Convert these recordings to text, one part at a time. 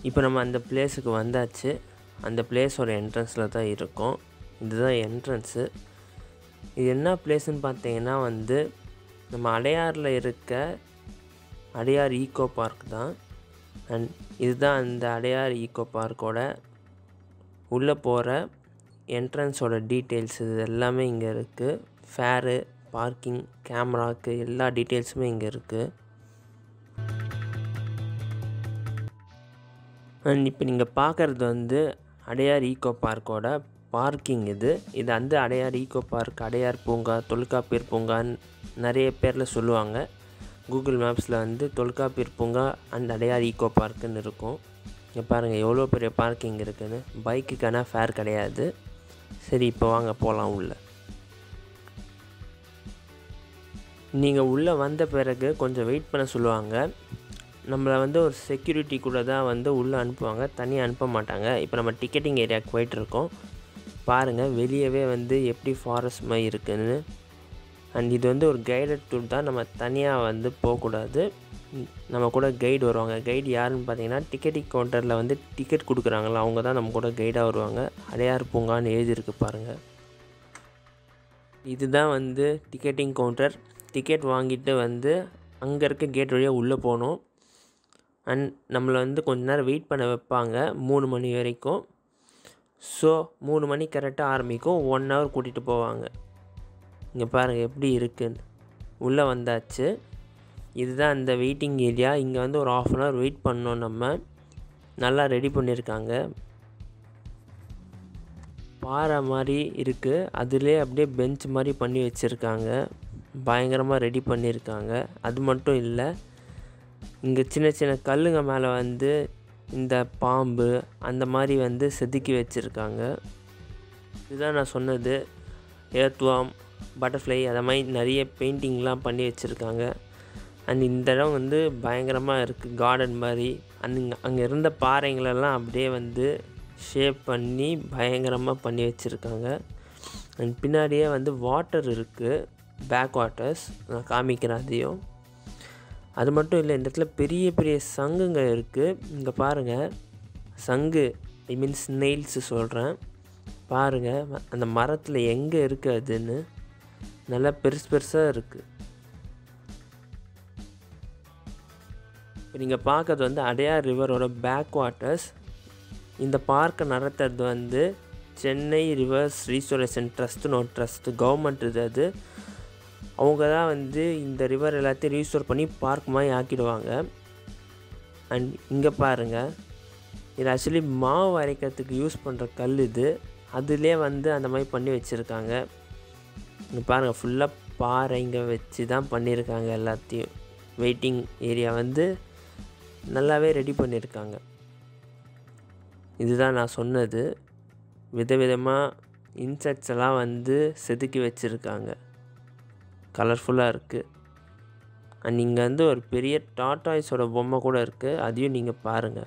இப்போ நம்ம அந்த பிளேஸுக்கு வந்தாச்சு அந்த பிளேஸோட என்ட்ரன்ஸில் தான் இருக்கோம் இதுதான் என்ட்ரன்ஸு இது என்ன பிளேஸ்ன்னு பார்த்தீங்கன்னா வந்து நம்ம அடையாரில் இருக்க அடையார் ஈக்கோ பார்க் தான் அண்ட் இதுதான் அந்த அடையார் ஈக்கோ பார்க்கோட உள்ளே போகிற என்ட்ரன்ஸோட டீட்டெயில்ஸ் இது எல்லாமே இங்கே இருக்குது ஃபேரு பார்க்கிங் கேமராக்கு எல்லா டீட்டெயில்ஸுமே இங்கே இருக்குது அண்ட் இப்போ நீங்கள் பார்க்குறது வந்து அடையார் ஈக்கோ பார்க்கோட பார்க்கிங் இது இது வந்து அடையார் ஈக்கோ பார்க் அடையார் பூங்கா தொல்காப்பியர் பூங்கான்னு நிறைய பேரில் சொல்லுவாங்க கூகுள் மேப்ஸில் வந்து தொல்காப்பியர் பூங்கா அண்ட் அடையார் ஈக்கோ பார்க்குன்னு இருக்கும் இங்கே பாருங்கள் எவ்வளோ பெரிய பார்க்கிங் இருக்குதுன்னு பைக்குக்கான ஃபேர் கிடையாது சரி இப்போ வாங்க போகலாம் உள்ள நீங்கள் உள்ளே வந்த பிறகு கொஞ்சம் வெயிட் பண்ண சொல்லுவாங்க நம்மளை வந்து ஒரு செக்யூரிட்டி கூட தான் வந்து உள்ளே அனுப்புவாங்க தனியாக அனுப்ப மாட்டாங்க இப்போ நம்ம டிக்கெட்டிங் ஏரியாவுக்கு போயிட்டுருக்கோம் பாருங்கள் வெளியவே வந்து எப்படி ஃபாரஸ்ட் மாதிரி இருக்குன்னு அண்ட் இது வந்து ஒரு கைடட் டூர் தான் நம்ம தனியாக வந்து போகக்கூடாது நம்ம கூட கைடு வருவாங்க கைடு யாருன்னு பார்த்தீங்கன்னா டிக்கெட்டிங் கவுண்டரில் வந்து டிக்கெட் கொடுக்குறாங்களா அவங்க தான் நம்ம கூட கைடாக வருவாங்க அடையார் பூங்கான்னு எழுதியிருக்கு பாருங்கள் இதுதான் வந்து டிக்கெட்டிங் கவுண்டர் டிக்கெட் வாங்கிட்டு வந்து அங்கே இருக்க கேட் வழியாக உள்ளே போகணும் அண்ட் நம்மளை வந்து கொஞ்ச நேரம் வெயிட் பண்ண வைப்பாங்க மூணு மணி வரைக்கும் ஸோ மூணு மணி கரெக்டாக ஆரம்பிக்கும் ஒன் ஹவர் கூட்டிகிட்டு போவாங்க இங்கே பாருங்கள் எப்படி இருக்குன்னு உள்ளே வந்தாச்சு இதுதான் அந்த வெயிட்டிங் ஏரியா இங்கே வந்து ஒரு ஆஃப் அன் ஹவர் வெயிட் பண்ணோம் நம்ம நல்லா ரெடி பண்ணியிருக்காங்க பாறை மாதிரி இருக்குது அதிலே அப்படியே பெஞ்ச் மாதிரி பண்ணி வச்சுருக்காங்க பயங்கரமாக ரெடி பண்ணியிருக்காங்க அது மட்டும் இல்லை இங்கே சின்ன சின்ன கல்லுங்க மேலே வந்து இந்த பாம்பு அந்த மாதிரி வந்து செதுக்கி வச்சுருக்காங்க இதுதான் நான் சொன்னது ஏர்த்வாம் பட்டர்ஃப்ளை அதை மாதிரி நிறைய பெயிண்டிங்லாம் பண்ணி வச்சுருக்காங்க அண்ட் இந்த இடம் வந்து பயங்கரமாக இருக்குது கார்டன் மாதிரி அண்ட் இங்கே அங்கே இருந்த பாறைங்களெல்லாம் அப்படியே வந்து ஷேப் பண்ணி பயங்கரமாக பண்ணி வச்சுருக்காங்க அண்ட் பின்னாடியே வந்து வாட்டர் இருக்குது பேக் வாட்டர்ஸ் நான் காமிக்கிறேன் அதையும் அது மட்டும் இல்லை இந்த இடத்துல பெரிய பெரிய சங்குங்க இருக்குது இங்கே பாருங்கள் சங்கு ஐ மீன் ஸ்னெயில்ஸு சொல்கிறேன் பாருங்கள் அந்த மரத்தில் எங்கே இருக்குது அதுன்னு நல்லா பெருசு பெருசாக இருக்குது இப்போ நீங்கள் பார்க்கறது வந்து அடையார் ரிவரோட பேக் வாட்டர்ஸ் இந்த பார்க்கை நடத்துறது வந்து சென்னை ரிவர்ஸ் ரீஸ்டோரேஷன் ட்ரஸ்ட்டுன்னு ஒரு ட்ரஸ்ட்டு கவர்மெண்ட் இது அது அவங்க தான் வந்து இந்த ரிவர் எல்லாத்தையும் ரீஸ்டோர் பண்ணி பார்க் மாதிரி ஆக்கிடுவாங்க அண்ட் இங்கே பாருங்கள் இது ஆக்சுவலி மாவு அரைக்கிறதுக்கு யூஸ் பண்ணுற கல் இது அதுலேயே வந்து அந்த மாதிரி பண்ணி வச்சுருக்காங்க இங்கே பாருங்கள் ஃபுல்லாக பாறை இங்கே வச்சு தான் பண்ணியிருக்காங்க எல்லாத்தையும் வெயிட்டிங் ஏரியா வந்து நல்லாவே ரெடி பண்ணியிருக்காங்க இதுதான் நான் சொன்னது விதவிதமாக இன்செக்ட்ஸ் எல்லாம் வந்து செதுக்கி வச்சுருக்காங்க கலர்ஃபுல்லாக இருக்குது அண்ட் இங்கே வந்து ஒரு பெரிய டாட்டாய்ஸோட பொம்மை கூட இருக்குது அதையும் நீங்கள் பாருங்கள்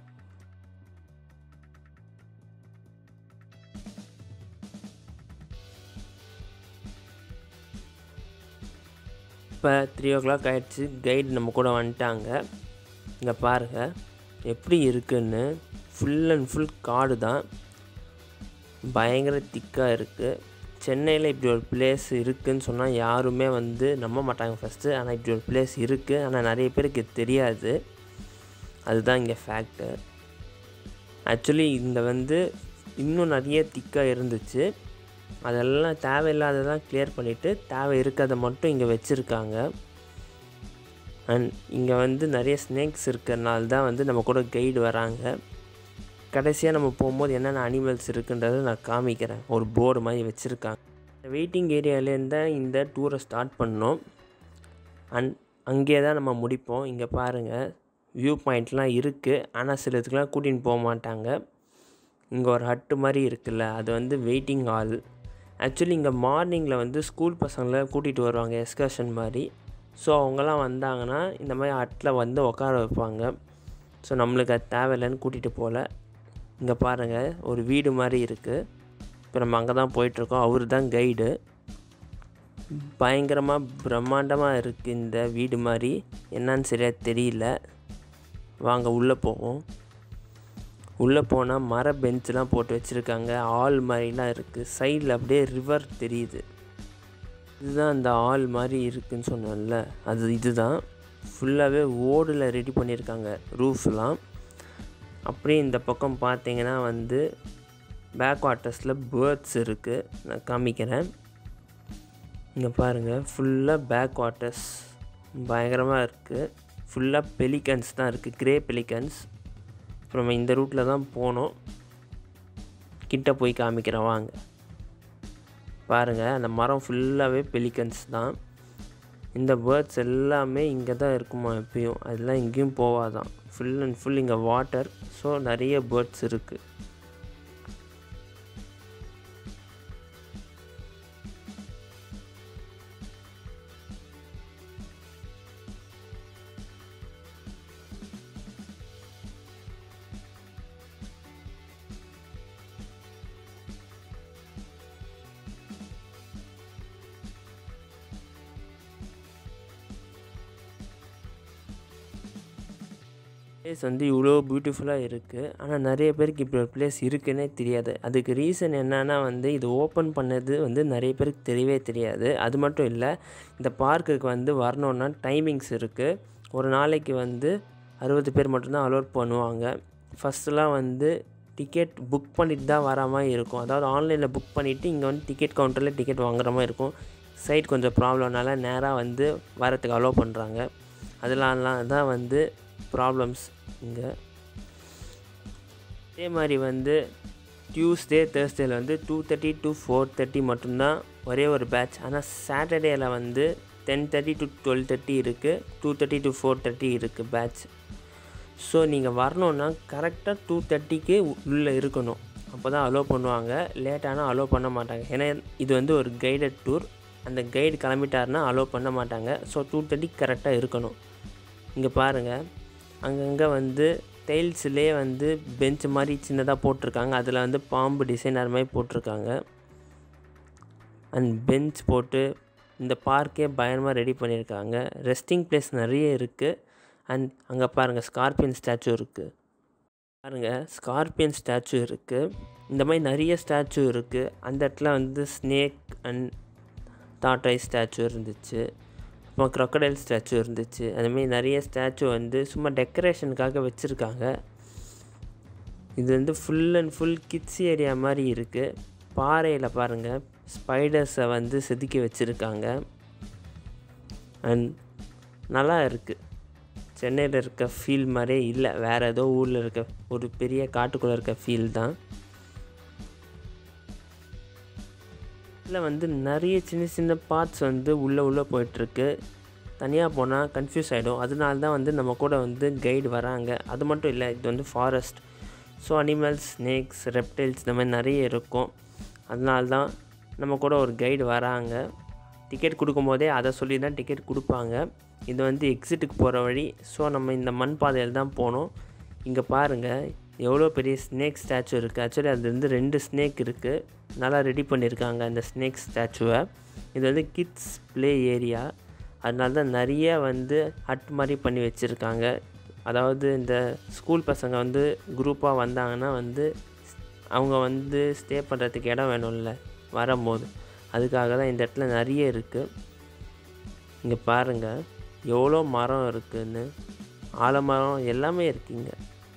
இப்போ த்ரீ ஓ கிளாக் ஆகிடுச்சு கைடு நம்ம கூட வந்துட்டாங்க இங்கே பாருங்கள் எப்படி இருக்குன்னு ஃபுல் அண்ட் ஃபுல் காடு தான் பயங்கர திக்காக இருக்குது சென்னையில் இப்படி ஒரு பிளேஸ் இருக்குதுன்னு சொன்னால் யாருமே வந்து நம்ப மாட்டாங்க ஃபஸ்ட்டு ஆனால் இப்படி ஒரு பிளேஸ் இருக்குது ஆனால் நிறைய பேருக்கு தெரியாது அதுதான் இங்கே ஃபேக்ட்டு ஆக்சுவலி இந்த வந்து இன்னும் நிறைய திக்காக இருந்துச்சு அதெல்லாம் தேவையில்லாததான் கிளியர் பண்ணிவிட்டு தேவை இருக்கிறத மட்டும் இங்கே வச்சுருக்காங்க அண்ட் இங்கே வந்து நிறைய ஸ்னேக்ஸ் இருக்கிறனால தான் வந்து நம்ம கூட கைடு வராங்க கடைசியாக நம்ம போகும்போது என்னென்ன அனிமல்ஸ் இருக்குன்றதை நான் காமிக்கிறேன் ஒரு போர்டு மாதிரி வச்சுருக்காங்க வெயிட்டிங் ஏரியாவிலேருந்து தான் இந்த டூரை ஸ்டார்ட் பண்ணோம் அண்ட் அங்கேயே தான் நம்ம முடிப்போம் இங்கே பாருங்கள் வியூ பாயிண்ட்லாம் இருக்குது ஆனால் சில இதுக்கெலாம் கூட்டின்னு போக மாட்டாங்க இங்கே ஒரு ஹட்டு மாதிரி இருக்குல்ல அது வந்து வெயிட்டிங் ஹால் ஆக்சுவலி இங்கே மார்னிங்கில் வந்து ஸ்கூல் பசங்களை கூட்டிகிட்டு வருவாங்க எக்ஸ்கர்ஷன் மாதிரி ஸோ அவங்கெல்லாம் வந்தாங்கன்னா இந்த மாதிரி ஹட்டில் வந்து உட்கார வைப்பாங்க ஸோ நம்மளுக்கு அது தேவையில்லைன்னு கூட்டிகிட்டு போகல இங்கே பாருங்கள் ஒரு வீடு மாதிரி இருக்குது இப்போ நம்ம அங்கே தான் போயிட்டுருக்கோம் அவர் தான் கைடு பயங்கரமாக பிரம்மாண்டமாக இருக்குது இந்த வீடு மாதிரி என்னன்னு சரியாக தெரியல வாங்க உள்ளே போவோம் உள்ளே போனால் மர பெஞ்செலாம் போட்டு வச்சுருக்காங்க ஆல் மாதிரிலாம் இருக்குது சைடில் அப்படியே ரிவர் தெரியுது இதுதான் அந்த ஆல் மாதிரி இருக்குன்னு சொன்னேன்ல அது இதுதான் ஃபுல்லாகவே ஓடில் ரெடி பண்ணியிருக்காங்க ரூஃப்லாம் அப்படியே இந்த பக்கம் பார்த்தீங்கன்னா வந்து பேக் வாட்டர்ஸில் பேர்ட்ஸ் இருக்குது நான் காமிக்கிறேன் இங்கே பாருங்கள் ஃபுல்லாக பேக் வாட்டர்ஸ் பயங்கரமாக இருக்குது ஃபுல்லாக பெலிகன்ஸ் தான் இருக்குது கிரே பெலிகன்ஸ் இப்போ நம்ம இந்த ரூட்டில் தான் போனோம் கிட்ட போய் காமிக்கிறேன் வாங்க பாருங்கள் அந்த மரம் ஃபுல்லாகவே பெலிகன்ஸ் தான் இந்த பேர்ட்ஸ் எல்லாமே இங்கே தான் இருக்குமா எப்பயும் அதெல்லாம் எங்கேயும் போவாதான் ஃபுல் அண்ட் ஃபுல் இங்கே வாட்டர் ஸோ நிறைய பேர்ட்ஸ் இருக்குது பிளேஸ் வந்து இவ்வளோ பியூட்டிஃபுல்லாக இருக்குது ஆனால் நிறைய பேருக்கு இப்படி ஒரு பிளேஸ் இருக்குன்னே தெரியாது அதுக்கு ரீசன் என்னன்னா வந்து இது ஓப்பன் பண்ணது வந்து நிறைய பேருக்கு தெரியவே தெரியாது அது மட்டும் இல்லை இந்த பார்க்குக்கு வந்து வரணுன்னா டைமிங்ஸ் இருக்குது ஒரு நாளைக்கு வந்து அறுபது பேர் மட்டும்தான் அலோட் பண்ணுவாங்க ஃபஸ்ட்டுலாம் வந்து டிக்கெட் புக் பண்ணிட்டு தான் வர மாதிரி இருக்கும் அதாவது ஆன்லைனில் புக் பண்ணிவிட்டு இங்கே வந்து டிக்கெட் கவுண்டரில் டிக்கெட் வாங்குற மாதிரி இருக்கும் சைட் கொஞ்சம் ப்ராப்ளம்னால நேராக வந்து வரத்துக்கு அலோவ் பண்ணுறாங்க அதெல்லாம் தான் வந்து ப்ராப்ளம்ஸ் இங்கே அதே மாதிரி வந்து டியூஸ்டே தேர்ஸ்டேயில் வந்து two thirty to four thirty மட்டும்தான் ஒரே ஒரு பேட்ச் ஆனால் சாட்டர்டேயில் வந்து ten thirty to twelve thirty இருக்குது two thirty to four thirty இருக்குது பேட்ச் ஸோ நீங்கள் வரணுன்னா கரெக்டாக டூ தேர்ட்டிக்கு உள்ளே இருக்கணும் அப்போ தான் அலோவ் பண்ணுவாங்க லேட்டானால் அலோவ் பண்ண மாட்டாங்க ஏன்னா இது வந்து ஒரு கைடட் டூர் அந்த கைடு கிளம்பிட்டாருன்னா அலோவ் பண்ண மாட்டாங்க ஸோ டூ தேர்ட்டிக்கு கரெக்டாக இருக்கணும் இங்கே பாருங்கள் அங்கங்கே வந்து டைல்ஸ்லேயே வந்து பெஞ்ச் மாதிரி சின்னதாக போட்டிருக்காங்க அதில் வந்து பாம்பு டிசைனர் மாதிரி போட்டிருக்காங்க அண்ட் பெஞ்ச் போட்டு இந்த பார்க்கே பயங்கரமாக ரெடி பண்ணியிருக்காங்க ரெஸ்டிங் பிளேஸ் நிறைய இருக்குது அண்ட் அங்கே பாருங்கள் ஸ்கார்பியன் ஸ்டாச்சு இருக்குது பாருங்கள் ஸ்கார்பியன் ஸ்டாச்சு இருக்குது இந்த மாதிரி நிறைய ஸ்டாச்சு இருக்குது அந்த இடத்துல வந்து ஸ்னேக் அண்ட் டாட்டை ஸ்டாச்சு இருந்துச்சு அப்புறம் க்ரொக்கடைல் ஸ்டாச்சு இருந்துச்சு அதுமாரி நிறைய ஸ்டாச்சு வந்து சும்மா டெக்கரேஷனுக்காக வச்சுருக்காங்க இது வந்து full and full kids area மாதிரி இருக்குது பாறையில் பாருங்கள் ஸ்பைடர்ஸை வந்து செதுக்கி வச்சுருக்காங்க அண்ட் நல்லா இருக்குது சென்னையில் இருக்க ஃபீல் மாதிரியே இல்லை வேறு ஏதோ ஊரில் இருக்க ஒரு பெரிய காட்டுக்குள்ளே இருக்க ஃபீல் தான் இதில் வந்து நிறைய சின்ன சின்ன பார்ட்ஸ் வந்து உள்ளே உள்ளே போயிட்டுருக்கு தனியாக போனால் கன்ஃபியூஸ் ஆகிடும் அதனால தான் வந்து நம்ம கூட வந்து கைடு வராங்க அது மட்டும் இல்லை இது வந்து forest so animals snakes reptiles இந்த மாதிரி நிறைய இருக்கும் அதனால தான் நம்ம கூட ஒரு கைடு வராங்க டிக்கெட் கொடுக்கும்போதே அதை சொல்லி தான் டிக்கெட் கொடுப்பாங்க இது வந்து எக்ஸிட்டுக்கு போகிற வழி ஸோ நம்ம இந்த மண் பாதையில் தான் போனோம் இங்கே பாருங்கள் எவ்வளோ பெரிய ஸ்னேக் ஸ்டாச்சு இருக்குது ஆக்சுவலி அது வந்து ரெண்டு ஸ்னேக் இருக்குது நல்லா ரெடி பண்ணியிருக்காங்க அந்த ஸ்னேக் ஸ்டாச்சுவை இது வந்து கிட்ஸ் ப்ளே ஏரியா அதனால தான் நிறைய வந்து ஹட் மாதிரி பண்ணி வச்சுருக்காங்க அதாவது இந்த ஸ்கூல் பசங்க வந்து குரூப்பாக வந்தாங்கன்னா வந்து அவங்க வந்து ஸ்டே பண்ணுறதுக்கு இடம் வேணும்ல வரும்போது அதுக்காக தான் இந்த இடத்துல நிறைய இருக்குது இங்கே பாருங்கள் எவ்வளோ மரம் இருக்குதுன்னு ஆலமரம் எல்லாமே இருக்குங்க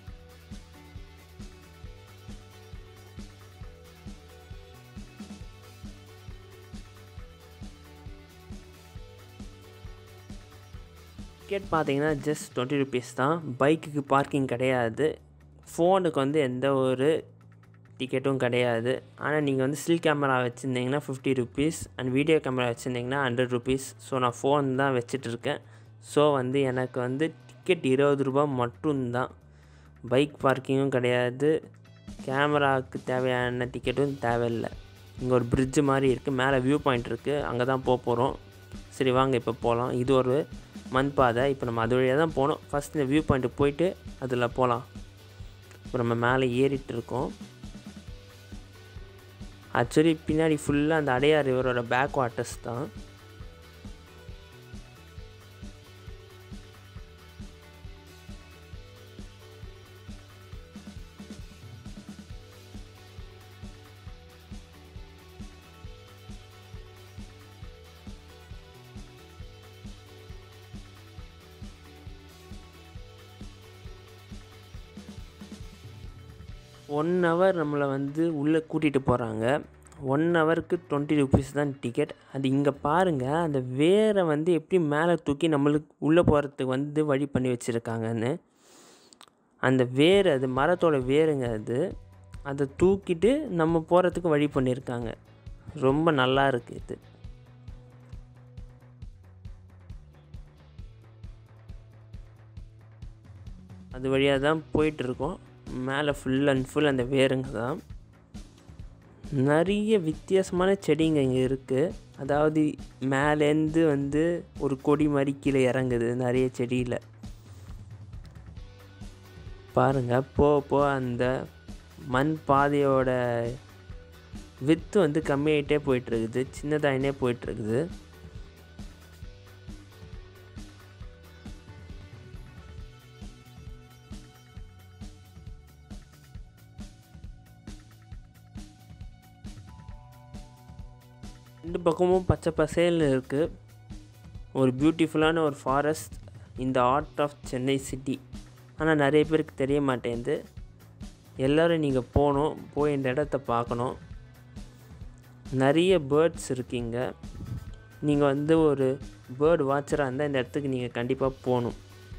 டிக்கெட் பார்த்தீங்கன்னா ஜஸ்ட் டுவெண்ட்டி ருபீஸ் தான் பைக்குக்கு பார்க்கிங் கிடையாது ஃபோனுக்கு வந்து எந்த ஒரு டிக்கெட்டும் கிடையாது ஆனால் நீங்கள் வந்து ஸ்டில் கேமரா வச்சுருந்தீங்கன்னா fifty rupees and video camera வச்சுருந்தீங்கன்னா ஹண்ட்ரட் ருபீஸ் ஸோ நான் ஃபோன் தான் வச்சிட்ருக்கேன் ஸோ வந்து எனக்கு வந்து டிக்கெட் இருபது ரூபா மட்டும்தான் பைக் பார்க்கிங்கும் கிடையாது கேமராவுக்கு தேவையான டிக்கெட்டும் தேவையில்லை இங்கே ஒரு பிரிட்ஜு மாதிரி இருக்குது மேலே வியூ பாயிண்ட் இருக்குது அங்கே தான் போக போகிறோம் சரி வாங்க இப்போ போகலாம் இது ஒரு மண் பாதை இப்போ நம்ம அது வழியாக தான் போகணும் ஃபஸ்ட் இந்த வியூ பாயிண்ட்டு போயிட்டு அதில் போகலாம் இப்போ நம்ம மேலே ஏறிட்டு இருக்கோம் ஆக்சுவலி பின்னாடி ஃபுல்லாக அந்த அடையார் ரிவரோட பேக் வாட்டர்ஸ் தான் ஒன் ஹவர் நம்மளை வந்து உள்ளே கூட்டிகிட்டு போகிறாங்க ஒன் ஹவருக்கு டுவெண்ட்டி ருபீஸ் தான் டிக்கெட் அது இங்கே பாருங்கள் அந்த வேரை வந்து எப்படி மேலே தூக்கி நம்மளுக்கு உள்ளே போகிறதுக்கு வந்து வழி பண்ணி வச்சுருக்காங்கன்னு அந்த வேர் அது மரத்தோட வேருங்க அது அதை தூக்கிட்டு நம்ம போகிறதுக்கு வழி பண்ணியிருக்காங்க ரொம்ப நல்லா இருக்குது இது அது வழியாக தான் போயிட்டுருக்கோம் மேலே ஃபுல் அண்ட் ஃபுல் அந்த வேருங்க தான் நிறைய வித்தியாசமான செடிங்க இங்கே இருக்குது அதாவது மேலேருந்து வந்து ஒரு கொடி மாதிரி கீழே இறங்குது நிறைய செடியில் பாருங்கள் போ போ அந்த மண் பாதையோட வித்து வந்து கம்மியாயிட்டே போயிட்டுருக்குது சின்னதாயினே போயிட்டுருக்குது ரெண்டு பக்கமும் பச்சை பசேல்னு இருக்குது ஒரு பியூட்டிஃபுல்லான ஒரு ஃபாரஸ்ட் இந்த ஆர்ட் ஆஃப் சென்னை சிட்டி ஆனால் நிறைய பேருக்கு தெரிய மாட்டேங்குது எல்லோரும் நீங்கள் போகணும் போய் இந்த இடத்த பார்க்கணும் நிறைய பேர்ட்ஸ் இருக்கீங்க நீங்கள் வந்து ஒரு பேர்டு வாட்சராக இருந்தால் இந்த இடத்துக்கு நீங்கள் கண்டிப்பாக போகணும்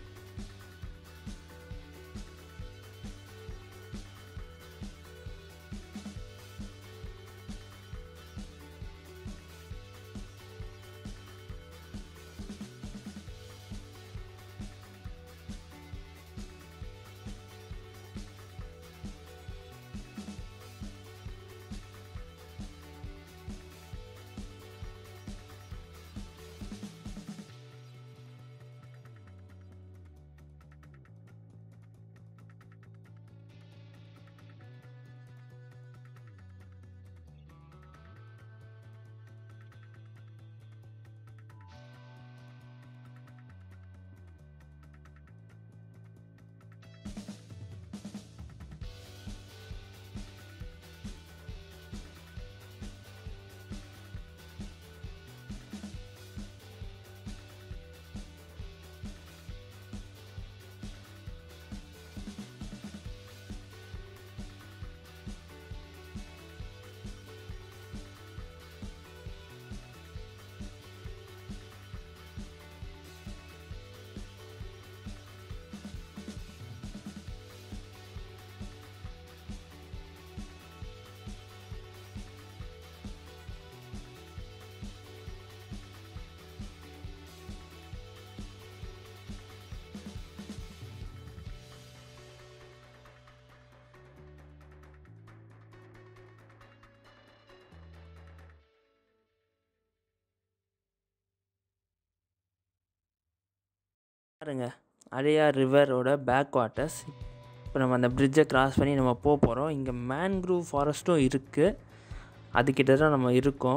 பாருங்க அடையார் ரிவரோட பேக் வாட்டர்ஸ் இப்போ நம்ம அந்த பிரிட்ஜை கிராஸ் பண்ணி நம்ம போக போகிறோம் இங்கே மேன்க்ரூவ் ஃபாரஸ்ட்டும் இருக்குது அதுக்கிட்ட தான் நம்ம இருக்கோம்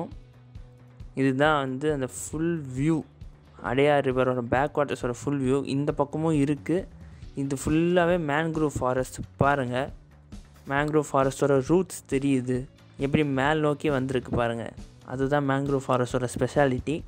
இதுதான் வந்து அந்த ஃபுல் வியூ அடையார் ரிவரோட பேக் வாட்டர்ஸோட ஃபுல் வியூ இந்த பக்கமும் இருக்குது இது ஃபுல்லாகவே மேன்க்ரூவ் ஃபாரஸ்ட் பாருங்கள் மேன்க்ரூவ் ஃபாரஸ்ட்டோட ரூட்ஸ் தெரியுது எப்படி மேல் நோக்கி வந்திருக்கு பாருங்கள் அதுதான் மேன்க்ரூவ் ஃபாரஸ்ட்டோட ஸ்பெஷாலிட்டி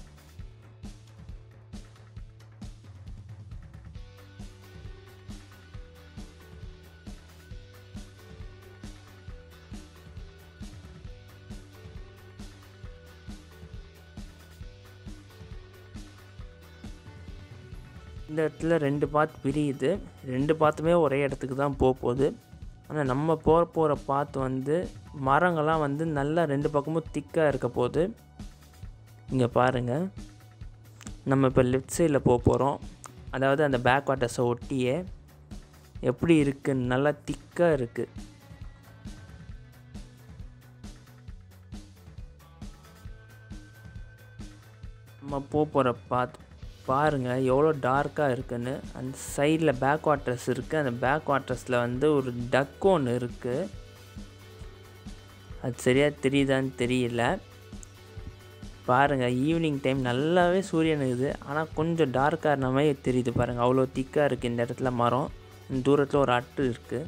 இந்த இடத்துல ரெண்டு பாத் பிரியுது ரெண்டு பாத்துமே ஒரே இடத்துக்கு தான் போக போகுது ஆனால் நம்ம போகிற போகிற பாத்து வந்து மரங்கள்லாம் வந்து நல்லா ரெண்டு பக்கமும் திக்காக இருக்க போகுது இங்கே பாருங்கள் நம்ம இப்போ லெஃப்ட் சைடில் போக போகிறோம் அதாவது அந்த பேக் வாட்டர்ஸை ஒட்டியே எப்படி இருக்குது நல்லா திக்காக இருக்குது நம்ம போக போகிற பாத் பாருங்கள் எவ்வளோ டார்க்காக இருக்குன்னு அந்த சைடில் பேக் வாட்டர்ஸ் இருக்குது அந்த பேக் வாட்டர்ஸில் வந்து ஒரு டக் ஒன்று இருக்குது அது சரியாக தெரியுதான்னு தெரியல பாருங்கள் ஈவினிங் டைம் நல்லாவே சூரியன் இருக்குது ஆனால் கொஞ்சம் டார்க்காக இருந்த மாதிரி தெரியுது பாருங்கள் அவ்வளோ திக்காக இருக்குது இந்த இடத்துல மரம் தூரத்தில் ஒரு அட்டு இருக்குது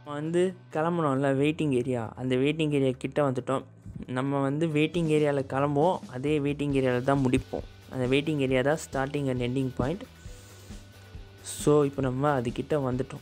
வந்து கிளம்புனோம்ல வெயிட்டிங் ஏரியா அந்த வெயிட்டிங் ஏரியா கிட்ட வந்துட்டோம் நம்ம வந்து வெயிட்டிங் ஏரியாவில் கிளம்புவோம் அதே வெயிட்டிங் ஏரியாவில் தான் முடிப்போம் அந்த வெயிட்டிங் ஏரியா தான் starting and ending point so இப்போ நம்ம அதுக்கிட்ட வந்துட்டோம்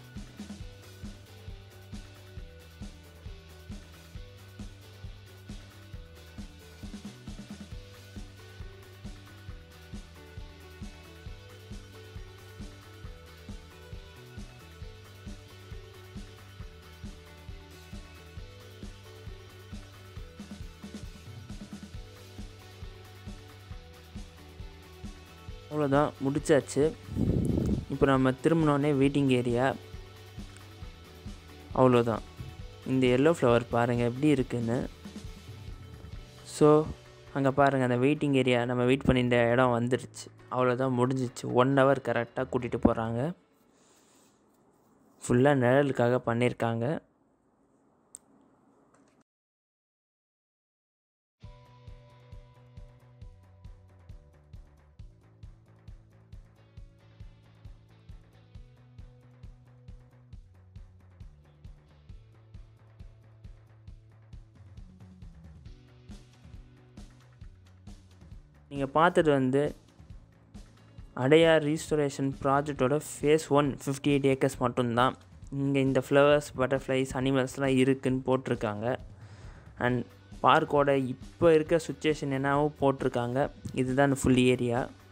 அவ்வளோதான் முடிச்சாச்சு இப்போ நம்ம திரும்பினோடனே வெயிட்டிங் ஏரியா அவ்வளோதான் இந்த எல்லோ ஃப்ளவர் பாருங்கள் எப்படி இருக்குன்னு ஸோ அங்கே பாருங்கள் அந்த வெயிட்டிங் ஏரியா நம்ம வெயிட் பண்ணியிருந்த இடம் வந்துருச்சு அவ்வளோதான் முடிஞ்சிச்சு ஒன் ஹவர் கரெக்டாக கூட்டிகிட்டு போகிறாங்க ஃபுல்லாக நிழலுக்காக பண்ணியிருக்காங்க நீங்கள் பார்த்தது வந்து அடையார் ரீஸ்டோரேஷன் ப்ராஜெக்டோட phase one fifty eight acres மட்டும்தான் இங்கே இந்த ஃப்ளவர்ஸ் பட்டர்ஃப்ளைஸ் அனிமல்ஸ்லாம் இருக்குதுன்னு போட்டிருக்காங்க அண்ட் பார்க்கோட இப்போ இருக்க சுச்சுவேஷன் என்னவோ போட்டிருக்காங்க இதுதான் ஃபுல் ஏரியா